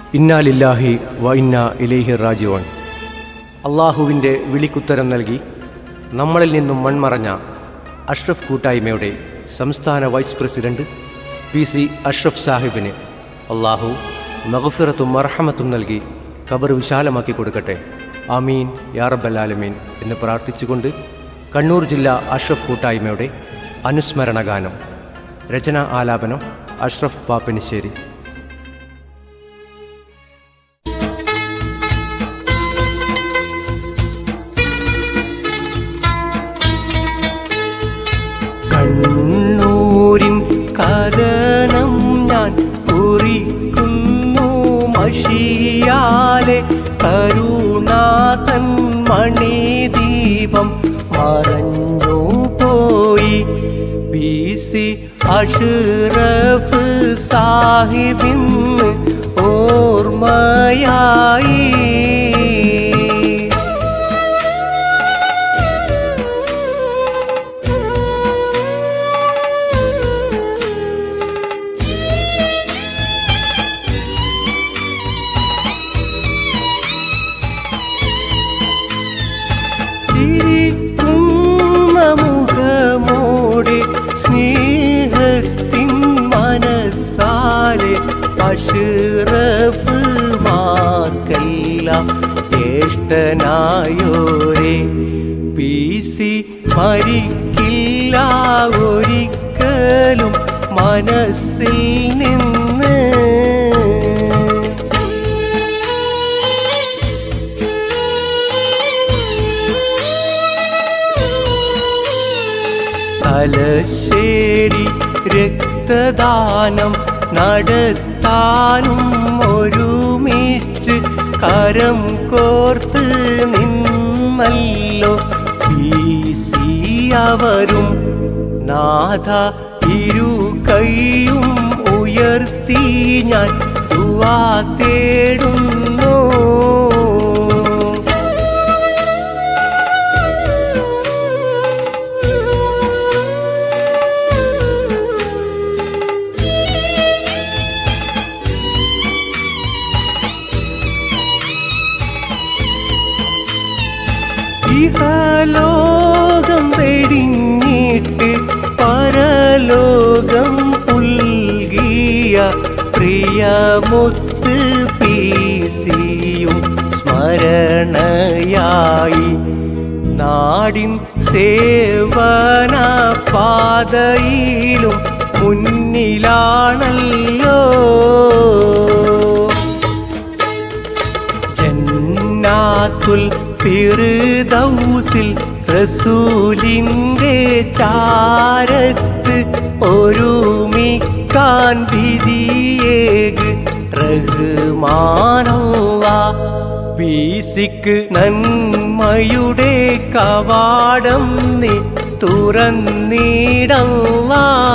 ഇന്നാലില്ലാഹി വ ഇന്ന ഇലേഹി റാജിവൺ അള്ളാഹുവിൻ്റെ വിളിക്കുത്തരം നൽകി നമ്മളിൽ നിന്നും മൺമറഞ്ഞ അഷ്റഫ് കൂട്ടായ്മയുടെ സംസ്ഥാന vice president P C Ashraf സാഹിബിന് അള്ളാഹു മഹഫിറത്തും മർഹമത്തും നൽകി ഖബർ വിശാലമാക്കി കൊടുക്കട്ടെ ആമീൻ യാ റബ്ബൽ എന്ന് പ്രാർത്ഥിച്ചുകൊണ്ട് കണ്ണൂർ ജില്ലാ അഷ്റഫ് കൂട്ടായ്മയുടെ അനുസ്മരണ ഗാനം രചന ആലാപനം അഷ്റഫ് പാപ്പിനിശ്ശേരി കണ്ണൂരിൻ കഥനം ഞാൻ കുറിക്കുന്നു മഷിയാലെ കരുണാതൻ മണിദീപം മറഞ്ഞു പോയി പി സി അഷ്റഫ് സാഹിബിന്ന് ഓർമ്മയായി ചിരിക്കുന്ന മുഖമോടെ സ്നേഹത്തിൻ മനസ്സാലെ അഷ്റഫ് മാർക്കെല്ലാം ജ്യേഷ്ഠനായോരെ പി സി മരിക്കില്ല ഒരിക്കലും മനസ്സിൽ നിന്ന് തലശ്ശേരി രക്തദാനം നടത്താനും ഒരുമിച്ച് കരം കോർത്ത് നിന്നല്ലോ പി സി അവരും നാഥ ഇരു കൈയും ഉയർത്തി ഞാൻ ദുവാ തേടുന്നു ഇഹലോകം വെടിഞ്ഞിട്ട് പരലോകം പുൽകിയ പ്രിയമുത്ത് പീസിയും സ്മരണയായി നാടിൻ സേവന പാതയിലും മുന്നിലാണല്ലോ ജന്നാത്തുൽ ഫിർദൗസിൽ റസൂലിൻ്റെ ചാരത്ത് ഒരുമിക്കാൻ വിധിയേക് റഹ്മാനല്ല പീസിക്ക് നന്മയുടെ കവാടം നീ തുറന്നിടല്ല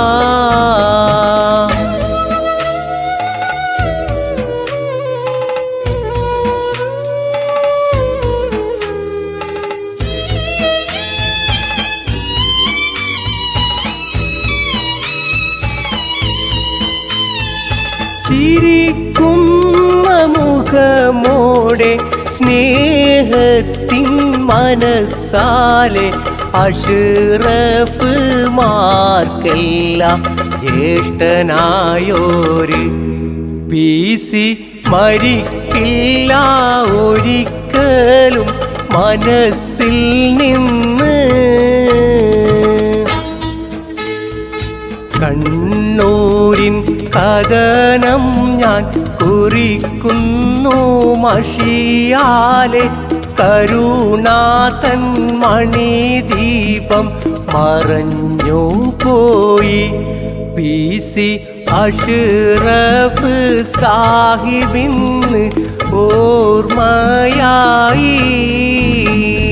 ചിരിക്കുന്ന മുഖമോടെ സ്നേഹത്തിൻ മനസ്സാലെ അഷ്റഫ് മാർക്കെല്ലാം ജ്യേഷ്ഠനായോര് പി സി മരിക്കില്ല ഒരിക്കലും മനസ്സിൽ നിന്ന് കണ്ണൂരിൻ കഥനം ഞാൻ കുറിക്കുന്നു മഷിയാലെ കരുണാതൻ മണിദീപം മറഞ്ഞു പോയി പി സി അഷ്റഫ് സാഹിബിന്ന് ഓർമ്മയായി